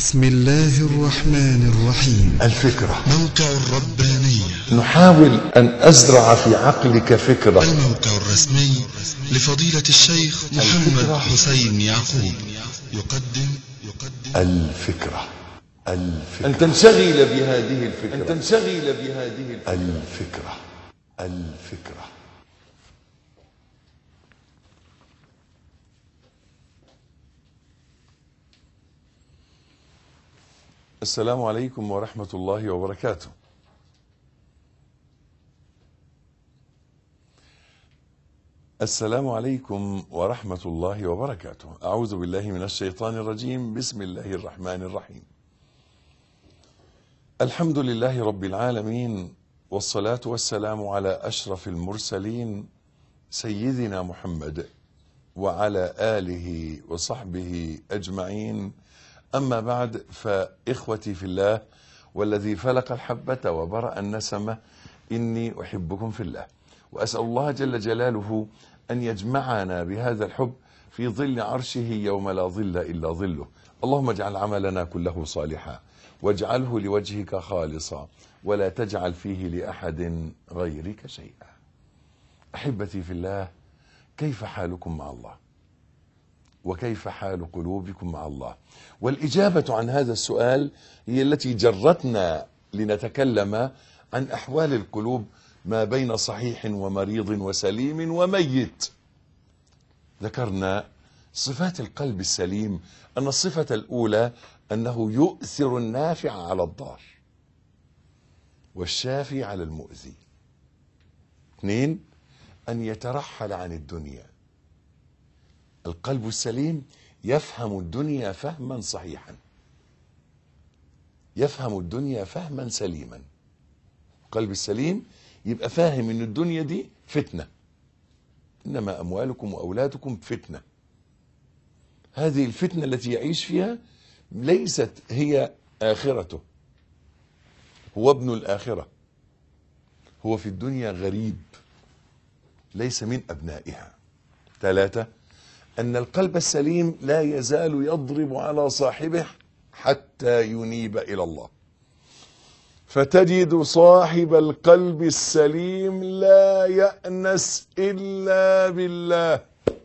بسم الله الرحمن الرحيم الفكرة موقع الربانية نحاول أن أزرع في عقلك فكرة الموقع الرسمي لفضيلة الشيخ محمد الفكرة. حسين يعقوب يقدم يقدم الفكرة الفكرة أن تنشغل بهذه الفكرة أن تنشغل بهذه الفكرة الفكرة الفكرة السلام عليكم ورحمة الله وبركاته السلام عليكم ورحمة الله وبركاته أعوذ بالله من الشيطان الرجيم بسم الله الرحمن الرحيم الحمد لله رب العالمين والصلاة والسلام على أشرف المرسلين سيدنا محمد وعلى آله وصحبه أجمعين أما بعد فإخوتي في الله والذي فلق الحبة وبرأ النسمة إني أحبكم في الله وأسأل الله جل جلاله أن يجمعنا بهذا الحب في ظل عرشه يوم لا ظل إلا ظله اللهم اجعل عملنا كله صالحا واجعله لوجهك خالصا ولا تجعل فيه لأحد غيرك شيئا أحبتي في الله كيف حالكم مع الله وكيف حال قلوبكم مع الله والإجابة عن هذا السؤال هي التي جرتنا لنتكلم عن أحوال القلوب ما بين صحيح ومريض وسليم وميت ذكرنا صفات القلب السليم أن الصفة الأولى أنه يؤثر النافع على الضار والشافي على المؤذي اثنين أن يترحل عن الدنيا القلب السليم يفهم الدنيا فهما صحيحا يفهم الدنيا فهما سليما القلب السليم يبقى فاهم ان الدنيا دي فتنه انما اموالكم واولادكم فتنه هذه الفتنه التي يعيش فيها ليست هي اخرته هو ابن الاخره هو في الدنيا غريب ليس من ابنائها ثلاثه ان القلب السليم لا يزال يضرب على صاحبه حتى ينيب الى الله فتجد صاحب القلب السليم لا يأنس إلا بالله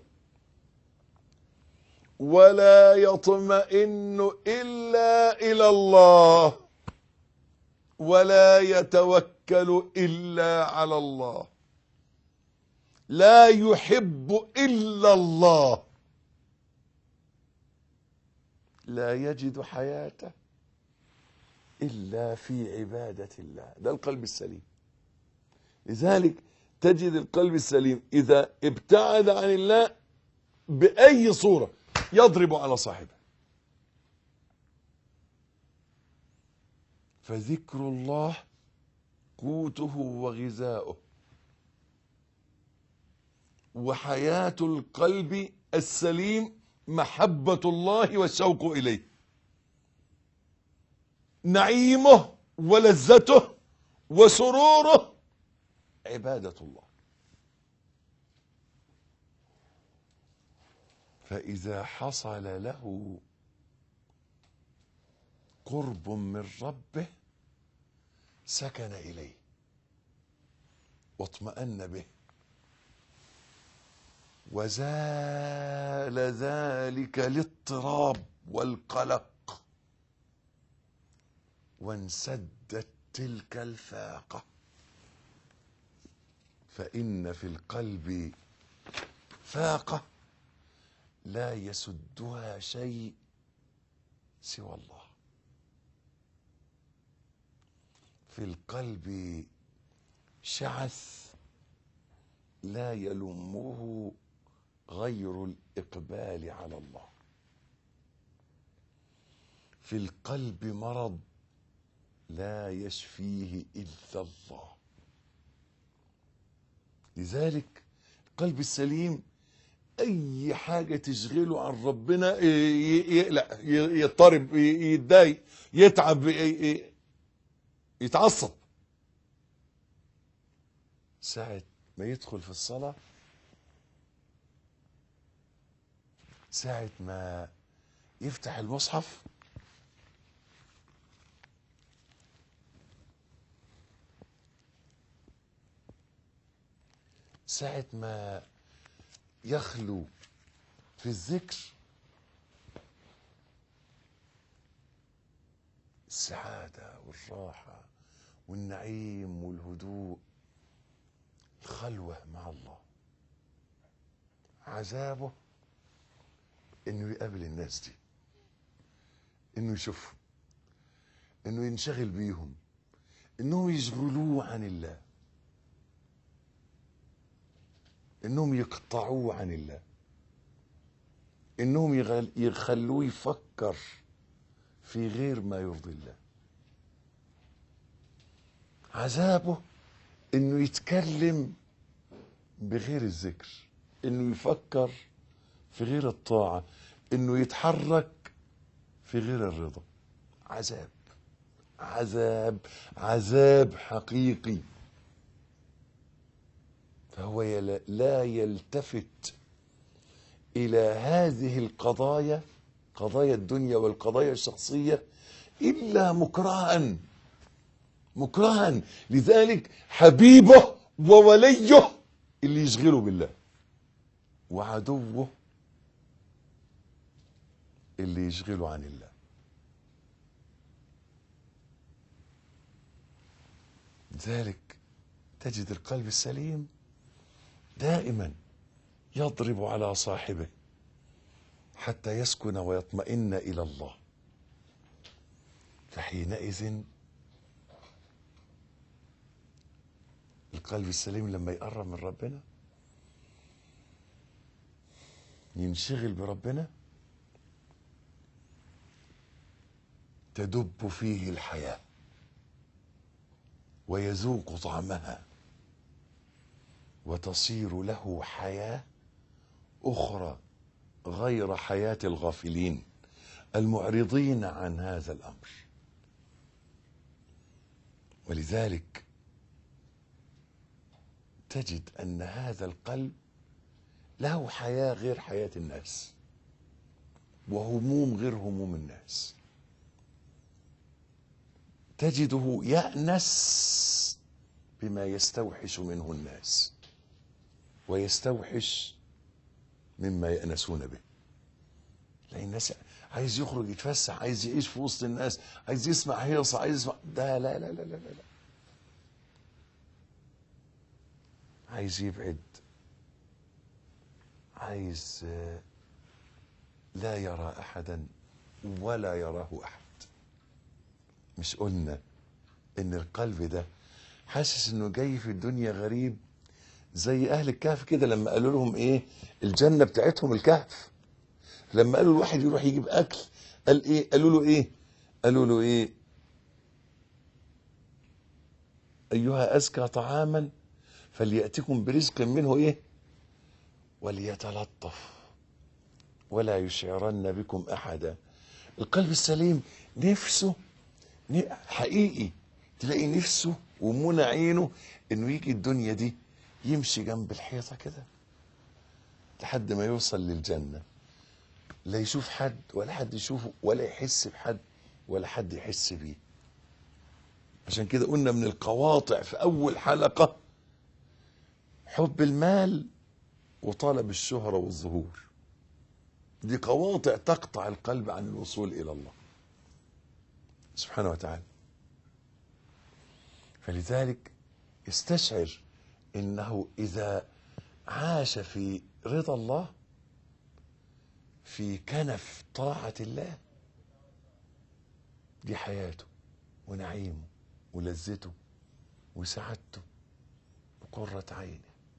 ولا يطمئن إلا إلى الله ولا يتوكل إلا على الله لا يحب إلا الله لا يجد حياته إلا في عبادة الله ده القلب السليم لذلك تجد القلب السليم إذا ابتعد عن الله بأي صورة يضرب على صاحبه فذكر الله قوته وغذاؤه وحياة القلب السليم محبة الله والشوق إليه نعيمه ولذته وسروره عبادة الله فإذا حصل له قرب من ربه سكن إليه واطمأن به وزال ذلك الاضطراب والقلق وانسدت تلك الفاقة فإن في القلب فاقة لا يسدها شيء سوى الله في القلب شعث لا يلمه غير الإقبال على الله في القلب مرض لا يشفيه إلا الله لذلك القلب السليم أي حاجة تشغله عن ربنا ي- يقلق ي- يضطرب ي- يتضايق يتعب ي- ي- يتعصب ساعة ما يدخل في الصلاة ساعة ما يفتح المصحف ساعة ما يخلو في الذكر السعادة والراحة والنعيم والهدوء الخلوة مع الله عذابه انه يقابل الناس دي انه يشوفهم انه ينشغل بيهم انهم يشغلوه عن الله انهم يقطعوه عن الله انهم يغل- يخلوه يفكر في غير ما يرضي الله عذابه انه يتكلم بغير الذكر انه يفكر في غير الطاعة انه يتحرك في غير الرضا عذاب عذاب عذاب حقيقي فهو يلا- لا يلتفت الى هذه القضايا قضايا الدنيا والقضايا الشخصيه الا مكرها مكرها لذلك حبيبه ووليه اللي يشغله بالله وعدوه اللي يشغله عن الله لذلك تجد القلب السليم دائما يضرب على صاحبه حتى يسكن ويطمئن الى الله فحينئذ القلب السليم لما يقرب من ربنا ينشغل بربنا تدب فيه الحياه ويذوق طعمها وتصير له حياه اخرى غير حياه الغافلين المعرضين عن هذا الامر ولذلك تجد ان هذا القلب له حياه غير حياه الناس وهموم غير هموم الناس تجده يأنس بما يستوحش منه الناس ويستوحش مما يأنسون به لأن الناس عايز يخرج يتفسح عايز يعيش في وسط الناس عايز يسمع هيصة عايز يسمع ده لا لا لا لا لا, لا. عايز يبعد عايز آه، لا يرى أحدا ولا يراه أحد مش قلنا ان القلب ده حاسس انه جاي في الدنيا غريب زي اهل الكهف كده لما قالوا لهم ايه الجنه بتاعتهم الكهف لما قالوا الواحد يروح يجيب اكل قال ايه قالوا له ايه قالوا له ايه ايها ازكى طعاما فلياتكم برزق منه ايه وليتلطف ولا يشعرن بكم احدا القلب السليم نفسه ن- حقيقي تلاقي نفسه ومنى عينه انه يجي الدنيا دي يمشي جنب الحيطه كده لحد ما يوصل للجنه لا يشوف حد ولا حد يشوفه ولا يحس بحد ولا حد يحس بيه عشان كده قلنا من القواطع في اول حلقه حب المال وطلب الشهره والظهور دي قواطع تقطع القلب عن الوصول الى الله سبحانه وتعالى فلذلك يستشعر انه اذا عاش في رضا الله في كنف طاعة الله دي حياته ونعيمه ولذته وسعادته وقرة عينه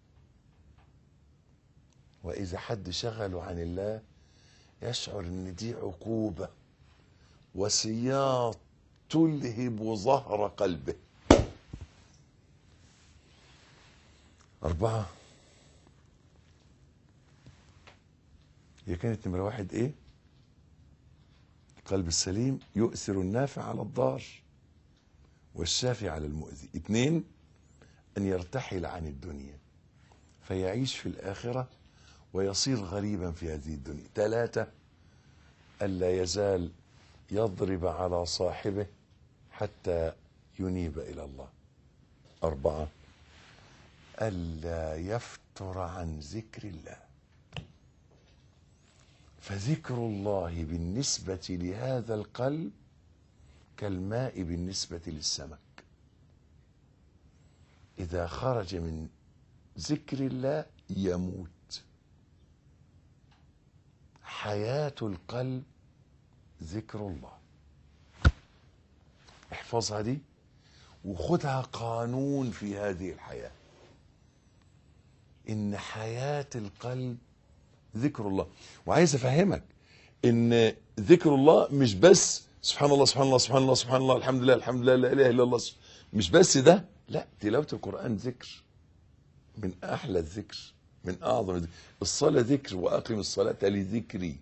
وإذا حد شغله عن الله يشعر إن دي عقوبة وسياط تلهب ظهر قلبه أربعة هي كانت نمرة واحد إيه؟ القلب السليم يؤثر النافع على الضار والشافي على المؤذي اثنين أن يرتحل عن الدنيا فيعيش في الآخرة ويصير غريبا في هذه الدنيا ثلاثة ألا يزال يضرب على صاحبه حتى ينيب إلى الله أربعة ألا يفتح يفتر عن ذكر الله فذكر الله بالنسبة لهذا القلب كالماء بالنسبة للسمك إذا خرج من ذكر الله يموت حياة القلب ذكر الله احفظها دي وخدها قانون في هذه الحياة إن حياة القلب ذكر الله وعايز أفهمك إن ذكر الله مش بس سبحان الله سبحان الله سبحان الله سبحان الله الحمد لله الحمد لله لا إله إلا الله مش بس ده لا تلاوة القرآن ذكر من أحلى الذكر من أعظم الذكر الصلاة ذكر وأقم الصلاة لذكري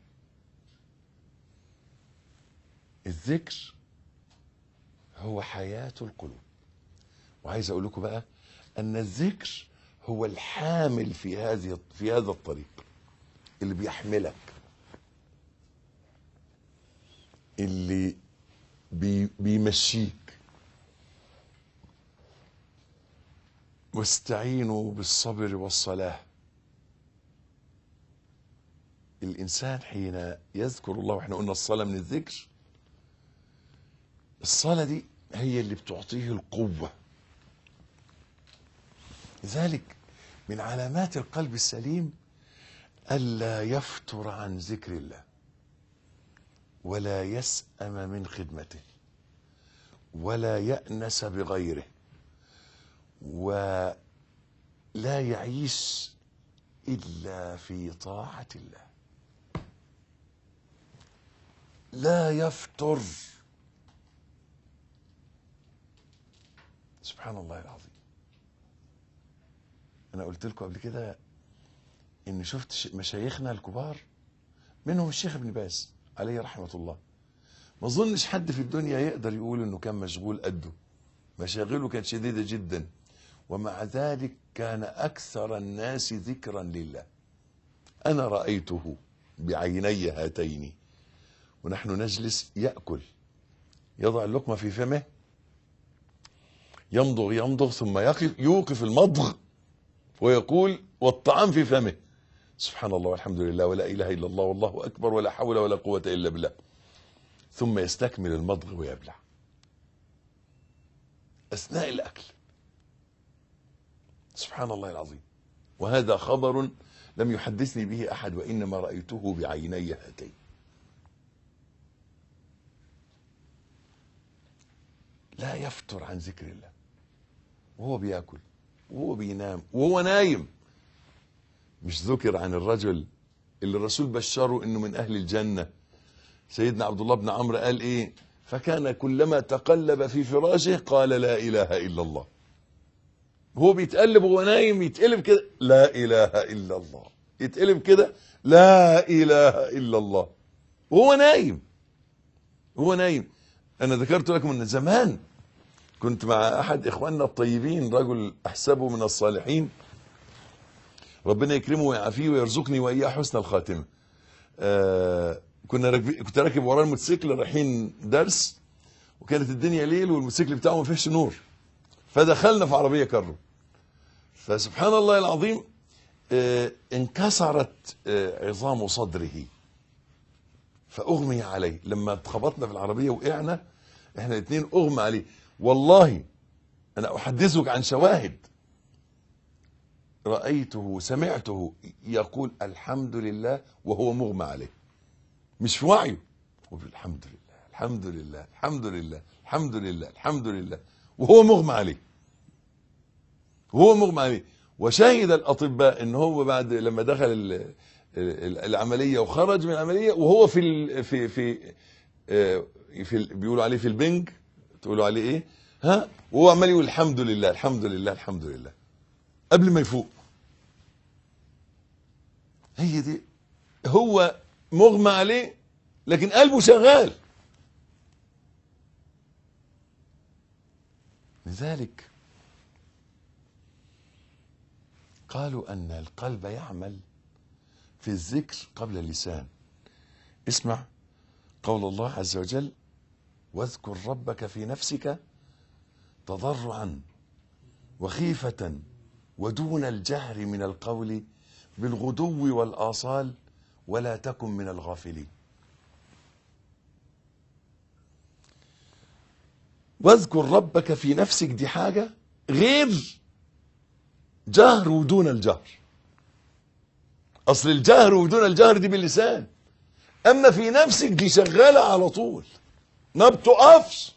الذكر هو حياة القلوب وعايز أقول لكم بقى أن الذكر هو الحامل في هذه في هذا الطريق اللي بيحملك اللي بي بيمشيك واستعينوا بالصبر والصلاة الإنسان حين يذكر الله واحنا قلنا الصلاة من الذكر الصلاة دي هي اللي بتعطيه القوة لذلك من علامات القلب السليم ألا يفتر عن ذكر الله ولا يسأم من خدمته ولا يأنس بغيره ولا يعيش إلا في طاعة الله لا يفتر سبحان الله العظيم أنا قلت لكم قبل كده إن شفت مشايخنا الكبار منهم الشيخ ابن باز عليه رحمة الله ما اظنش حد في الدنيا يقدر يقول انه كان مشغول قده مشاغله كانت شديدة جدا ومع ذلك كان اكثر الناس ذكرا لله انا رأيته بعيني هاتين ونحن نجلس يأكل يضع اللقمة في فمه يمضغ يمضغ ثم يقف يوقف المضغ ويقول والطعام في فمه سبحان الله والحمد لله ولا اله الا الله والله اكبر ولا حول ولا قوه الا بالله ثم يستكمل المضغ ويبلع اثناء الاكل سبحان الله العظيم وهذا خبر لم يحدثني به احد وانما رايته بعيني هاتين لا يفتر عن ذكر الله وهو بياكل وهو بينام وهو نايم مش ذكر عن الرجل اللي الرسول بشره انه من اهل الجنه سيدنا عبد الله بن عمرو قال ايه فكان كلما تقلب في فراشه قال لا اله الا الله هو بيتقلب وهو نايم يتقلب كده لا اله الا الله يتقلب كده لا اله الا الله وهو نايم هو نايم انا ذكرت لكم ان زمان كنت مع احد اخواننا الطيبين رجل احسبه من الصالحين ربنا يكرمه ويعافيه ويرزقني واياه حسن الخاتمه آه كنا راكبين كنت راكب وراه الموتوسيكل رايحين درس وكانت الدنيا ليل والموتوسيكل بتاعه ما فيهش نور فدخلنا في عربيه كارو فسبحان الله العظيم آه انكسرت آه عظام صدره فاغمي عليه لما اتخبطنا في العربيه وقعنا احنا الاثنين اغمى عليه والله انا احدثك عن شواهد رأيته سمعته يقول الحمد لله وهو مغمى عليه مش في وعيه وفي الحمد لله الحمد لله الحمد لله الحمد لله الحمد لله وهو مغمى عليه وهو مغمى عليه وشهد الأطباء ان هو بعد لما دخل العملية وخرج من العملية وهو في ال في في في ال بيقولوا عليه في البنج تقولوا عليه ايه ها وهو عمال يقول الحمد لله الحمد لله الحمد لله قبل ما يفوق هي دي هو مغمى عليه لكن قلبه شغال لذلك قالوا أن القلب يعمل في الذكر قبل اللسان اسمع قول الله عز وجل واذكر ربك في نفسك تضرعا وخيفة ودون الجهر من القول بالغدو والآصال ولا تكن من الغافلين واذكر ربك في نفسك دي حاجة غير جهر ودون الجهر أصل الجهر ودون الجهر دي باللسان أما في نفسك دي شغالة على طول ما بتقفش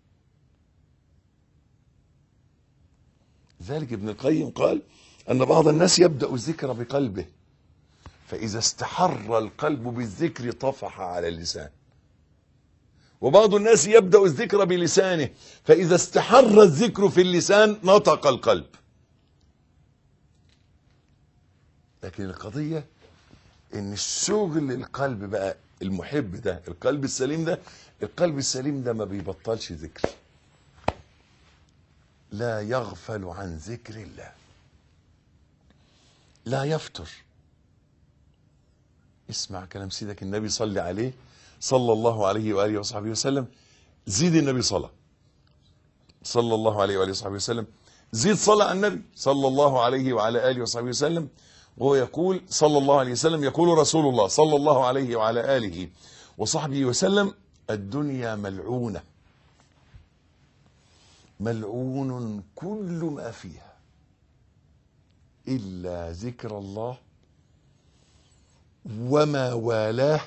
ذلك ابن القيم قال أن بعض الناس يبدأ الذكر بقلبه فإذا استحر القلب بالذكر طفح على اللسان وبعض الناس يبدأ الذكر بلسانه فإذا استحر الذكر في اللسان نطق القلب لكن القضية ان الشغل القلب بقى المحب ده القلب السليم ده القلب السليم ده ما بيبطلش ذكر لا يغفل عن ذكر الله لا يفتر اسمع كلام سيدك النبي صلي عليه صلى الله عليه وآله وصحبه وسلم زيد النبي صلاة صلى الله عليه وآله وصحبه وسلم زيد صلاة على النبي صلى الله عليه وعلى آله وصحبه وسلم وهو يقول صلى الله عليه وسلم يقول رسول الله صلى الله عليه وعلى آله وصحبه وسلم الدنيا ملعونة ملعون كل ما فيها إلا ذكر الله وما والاه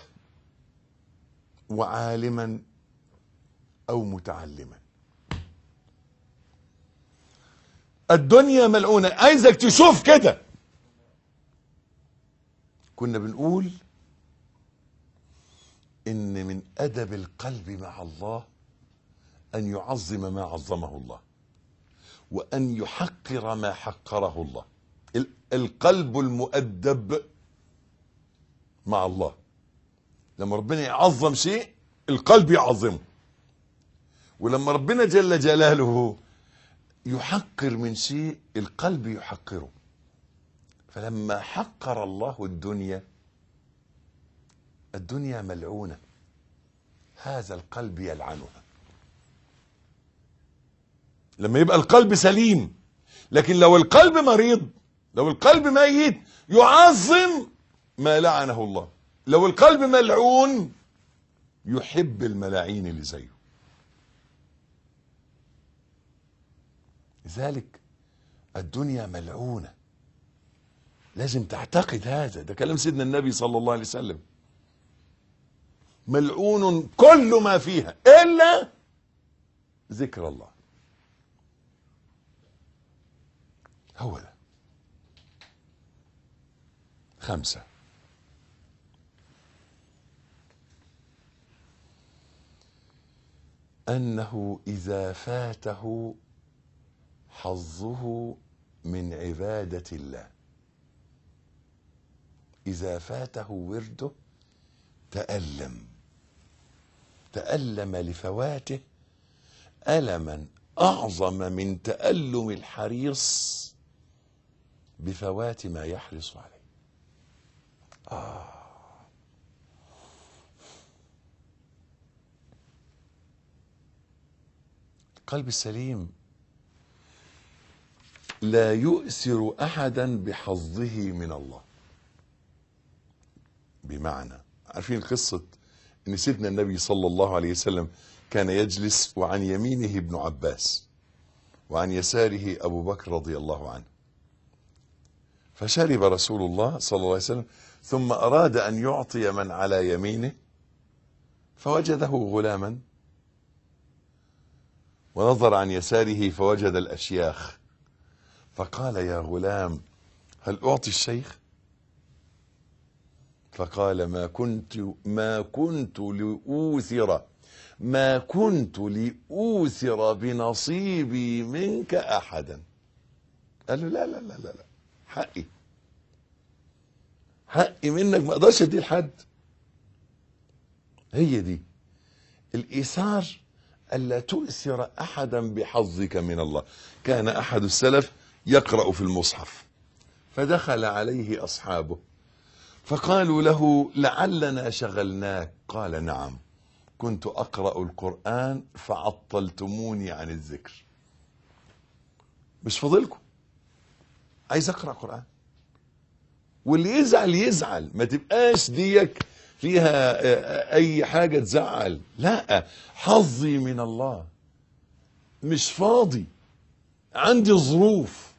وعالما أو متعلما الدنيا ملعونة عايزك تشوف كده كنا بنقول ان من ادب القلب مع الله ان يعظم ما عظمه الله وان يحقر ما حقره الله ال- القلب المؤدب مع الله لما ربنا يعظم شيء القلب يعظمه ولما ربنا جل جلاله يحقر من شيء القلب يحقره فلما حقر الله الدنيا الدنيا ملعونة هذا القلب يلعنها لما يبقى القلب سليم لكن لو القلب مريض لو القلب ميت يعظم ما لعنه الله لو القلب ملعون يحب الملاعين اللي زيه لذلك الدنيا ملعونه لازم تعتقد هذا ده كلام سيدنا النبي صلى الله عليه وسلم ملعون كل ما فيها الا ذكر الله هو ده خمسة أنه إذا فاته حظه من عبادة الله إذا فاته ورده تألم تألم لفواته ألما أعظم من تألم الحريص بفوات ما يحرص عليه آه القلب السليم لا يؤثر أحدا بحظه من الله بمعنى عارفين قصة ان سيدنا النبي صلى الله عليه وسلم كان يجلس وعن يمينه ابن عباس وعن يساره ابو بكر رضي الله عنه فشرب رسول الله صلى الله عليه وسلم ثم اراد ان يعطي من على يمينه فوجده غلاما ونظر عن يساره فوجد الاشياخ فقال يا غلام هل اعطي الشيخ فقال ما كنت ما كنت لأوثر ما كنت لأوثر بنصيبي منك أحدا قال له لا لا لا لا, لا. حقي حقي منك ما اقدرش اديه لحد هي دي الايثار الا تؤثر احدا بحظك من الله كان احد السلف يقرا في المصحف فدخل عليه اصحابه فقالوا له لعلنا شغلناك قال نعم كنت اقرا القران فعطلتموني عن الذكر مش فاضلكم عايز اقرا قران واللي يزعل يزعل ما تبقاش ديك فيها آه، اي حاجه تزعل لا حظي من الله مش فاضي عندي ظروف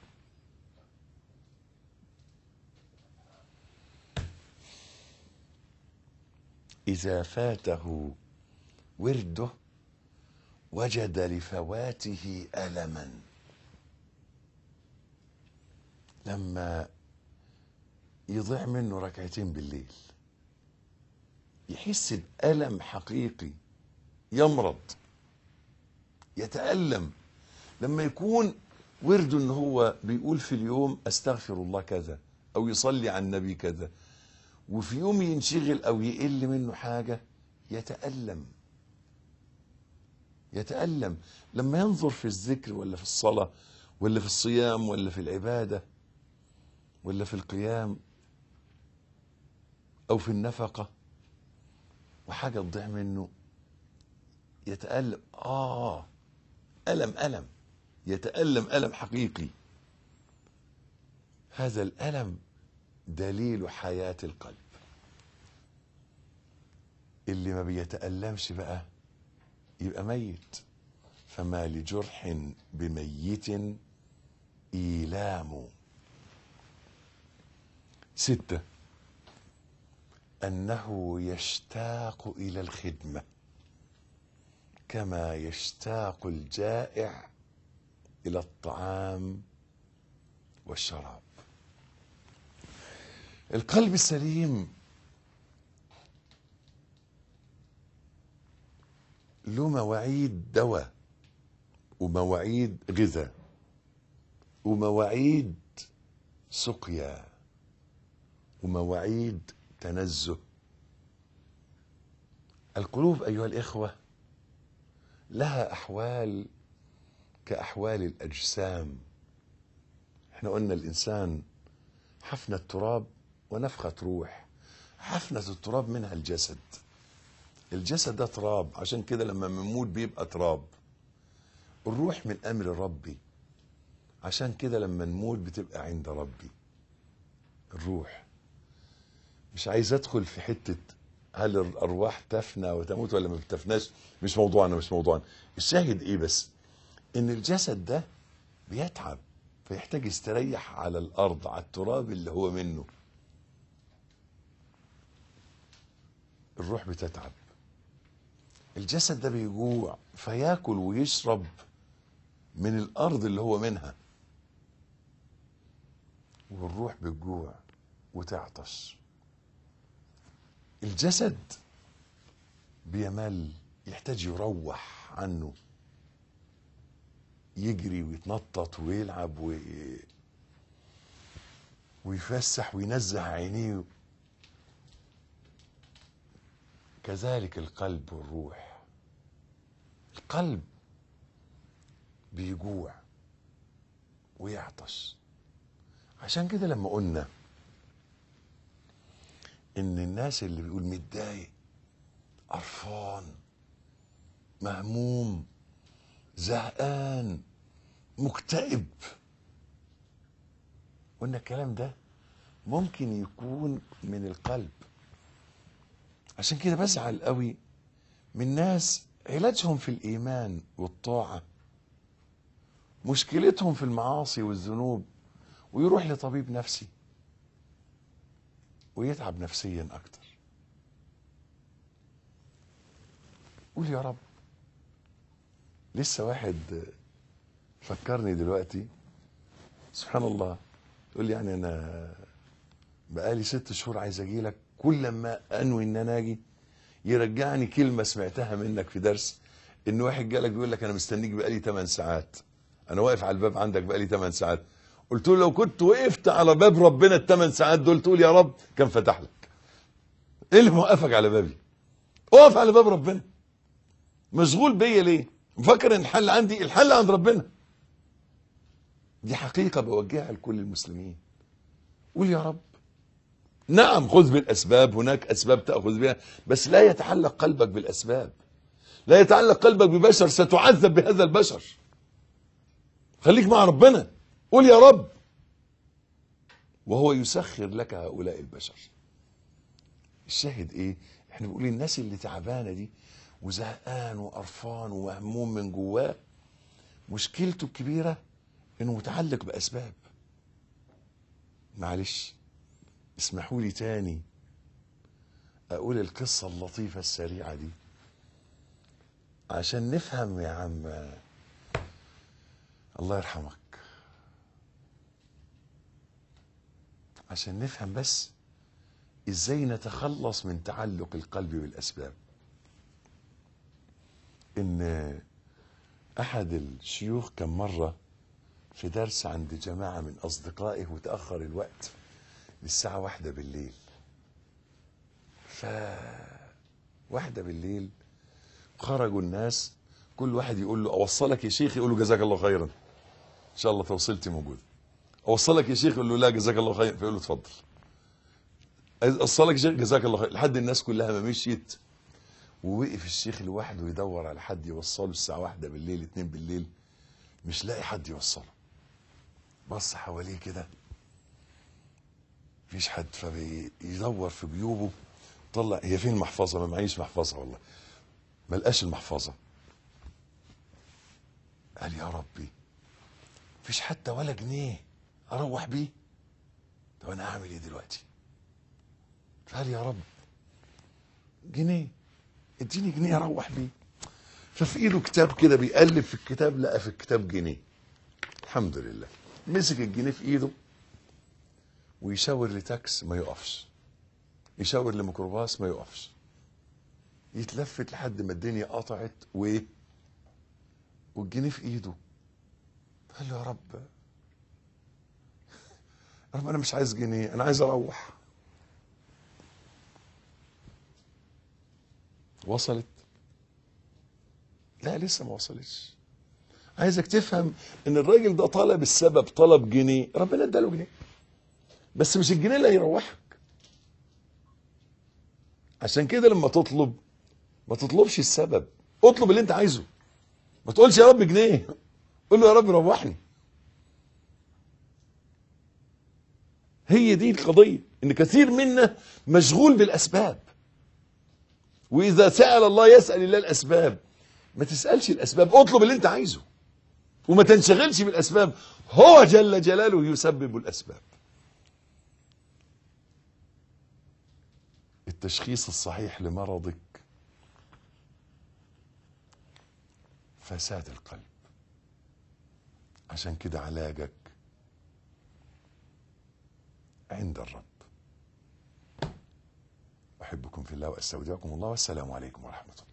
اذا فاته ورده وجد لفواته الما لما يضيع منه ركعتين بالليل يحس بألم حقيقي يمرض يتألم لما يكون ورده ان هو بيقول في اليوم استغفر الله كذا او يصلي على النبي كذا وفي يوم ينشغل او يقل منه حاجة يتألم يتألم لما ينظر في الذكر ولا في الصلاة ولا في الصيام ولا في العبادة ولا في القيام او في النفقة وحاجة تضيع منه يتألم آه ألم ألم يتألم ألم حقيقي هذا الألم دليل حياة القلب اللي ما بيتألمش بقى يبقى ميت فما لجرح بميت إيلام ستة أنه يشتاق إلى الخدمة كما يشتاق الجائع إلى الطعام والشراب القلب السليم له مواعيد دواء ومواعيد غذاء ومواعيد سقيا ومواعيد تنزه القلوب ايها الاخوه لها احوال كاحوال الاجسام احنا قلنا الانسان حفنه تراب ونفخه روح حفنه التراب منها الجسد الجسد ده تراب عشان كده لما بنموت بيبقى تراب الروح من امر ربي عشان كده لما نموت بتبقى عند ربي الروح مش عايز ادخل في حته هل الارواح تفنى وتموت ولا ما بتفناش مش موضوعنا مش موضوعنا الشاهد ايه بس ان الجسد ده بيتعب فيحتاج يستريح على الارض على التراب اللي هو منه الروح بتتعب الجسد ده بيجوع فياكل ويشرب من الارض اللي هو منها والروح بتجوع وتعطش الجسد بيمل يحتاج يروح عنه يجري ويتنطط ويلعب و... ويفسح وينزه عينيه كذلك القلب والروح القلب بيجوع ويعطش عشان كده لما قلنا ان الناس اللي بيقول متضايق قرفان مهموم زهقان مكتئب قلنا الكلام ده ممكن يكون من القلب عشان كده بزعل قوي من ناس علاجهم في الايمان والطاعه مشكلتهم في المعاصي والذنوب ويروح لطبيب نفسي ويتعب نفسيا اكتر قول يا رب لسه واحد فكرني دلوقتي سبحان الله تقول لي يعني انا بقالي ست شهور عايز اجي لك كل ما انوي ان انا اجي يرجعني كلمه سمعتها منك في درس ان واحد جالك بيقول لك انا مستنيك بقالي 8 ساعات انا واقف على الباب عندك بقالي 8 ساعات قلت له لو كنت وقفت على باب ربنا الثمان ساعات دول تقول يا رب كان فتح لك ايه اللي موقفك على بابي اقف على باب ربنا مشغول بيا ليه مفكر ان الحل عندي الحل عند ربنا دي حقيقه بوجهها لكل المسلمين قول يا رب نعم خذ بالاسباب هناك اسباب تاخذ بها بس لا يتعلق قلبك بالاسباب لا يتعلق قلبك ببشر ستعذب بهذا البشر خليك مع ربنا قول يا رب وهو يسخر لك هؤلاء البشر الشاهد ايه احنا بنقول الناس اللي تعبانه دي وزهقان وقرفان ومهموم من جواه مشكلته الكبيره انه متعلق باسباب معلش اسمحوا لي تاني اقول القصه اللطيفه السريعه دي عشان نفهم يا عم الله يرحمك عشان نفهم بس ازاي نتخلص من تعلق القلب بالاسباب ان احد الشيوخ كان مره في درس عند جماعه من اصدقائه وتاخر الوقت للساعه واحدة بالليل ف واحدة بالليل خرجوا الناس كل واحد يقول له اوصلك يا شيخ يقول له جزاك الله خيرا ان شاء الله توصيلتي موجوده اوصلك يا شيخ يقول له لا جزاك الله خيرا فيقول له اتفضل اوصلك يا شيخ جزاك الله خير لحد الناس كلها ما مشيت ووقف الشيخ لوحده يدور على حد يوصله الساعه واحدة بالليل اتنين بالليل مش لاقي حد يوصله بص حواليه كده مفيش حد فبيدور في جيوبه طلع هي فين المحفظه ما معيش محفظه والله ما لقاش المحفظه قال يا ربي مفيش حتى ولا جنيه اروح بيه طب انا اعمل ايه دلوقتي قال يا رب جنيه اديني جنيه اروح بيه ففي ايده كتاب كده بيقلب في الكتاب لقى في الكتاب جنيه الحمد لله مسك الجنيه في ايده ويشاور لتاكس ما يقفش يشاور لميكروباص ما يقفش يتلفت لحد ما الدنيا قطعت و والجنيه في ايده قال له يا رب يا رب انا مش عايز جنيه انا عايز اروح وصلت لا لسه ما وصلتش عايزك تفهم ان الراجل ده طلب السبب طلب جنيه ربنا اداله جنيه بس مش الجنيه اللي هيروحك عشان كده لما تطلب ما تطلبش السبب اطلب اللي انت عايزه ما تقولش يا رب جنيه قول له يا رب روحني هي دي القضية ان كثير منا مشغول بالاسباب واذا سأل الله يسأل الله الاسباب ما تسألش الاسباب اطلب اللي انت عايزه وما تنشغلش بالاسباب هو جل جلاله يسبب الاسباب التشخيص الصحيح لمرضك فساد القلب عشان كده علاجك عند الرب احبكم في الله واستودعكم الله والسلام عليكم ورحمه الله